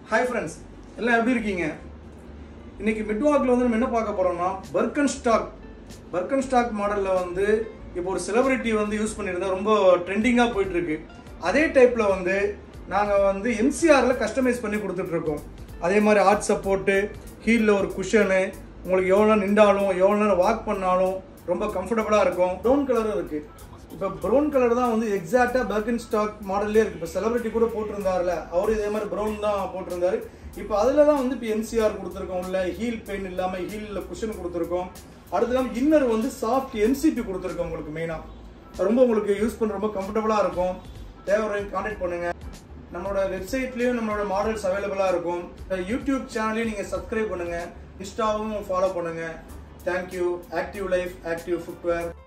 hi friends எல்லாம் எப்படி இருக்கீங்க இன்னைக்கு மிட்வாக்ல வந்து நம்ம என்ன பார்க்க போறோம்னா பர்கன் ஸ்டாக் பர்கன் ஸ்டாக் மாடல்ல வந்து இப்போ ஒரு செலிபிரிட்டி வந்து யூஸ் பண்ணியிருந்தா ரொம்ப ட்ரெண்டிங்காக போயிட்டு இருக்கு அதே டைப்ல வந்து நாங்கள் வந்து எம்சிஆர்ல கஸ்டமைஸ் பண்ணி கொடுத்துட்டு இருக்கோம் அதே மாதிரி ஆர்ட் சப்போர்ட்டு ஹீலில் ஒரு குஷனு உங்களுக்கு எவ்வளோ நேரம் நின்றாலும் எவ்வளோ நேரம் வாக் பண்ணாலும் ரொம்ப கம்ஃபர்டபுளாக இருக்கும் ப்ரௌன் கலரும் இருக்குது இப்போ ப்ரௌன் கலர் தான் வந்து எக்ஸாக்டாக பர்கன் ஸ்டாக் மாடல்லே இருக்குது இப்போ செலிபிரிட்டி கூட போட்டிருந்தாருல அவரும் இதே மாதிரி ப்ரௌன் தான் போட்டிருந்தாரு இப்போ அதில் தான் வந்து இப்போ எம்சிஆர் கொடுத்துருக்கோம் உள்ள ஹீல் பெயின் இல்லாமல் ஹீலில் குஷன் கொடுத்துருக்கோம் அடுத்து இல்லாமல் இன்னர் வந்து சாஃப்ட் எம்சிபி கொடுத்துருக்கோம் உங்களுக்கு மெயினாக ரொம்ப உங்களுக்கு யூஸ் பண்ண ரொம்ப கம்ஃபர்டபுளாக இருக்கும் தேவை கான்டாக்ட் பண்ணுங்கள் நம்மளோட வெப்சைட்லேயும் நம்மளோட மாடல்ஸ் அவைலபிளாக இருக்கும் யூடியூப் சேனலையும் நீங்கள் சப்ஸ்கிரைப் பண்ணுங்கள் இன்ஸ்டாவும் ஃபாலோ பண்ணுங்கள் thank you active life active footwear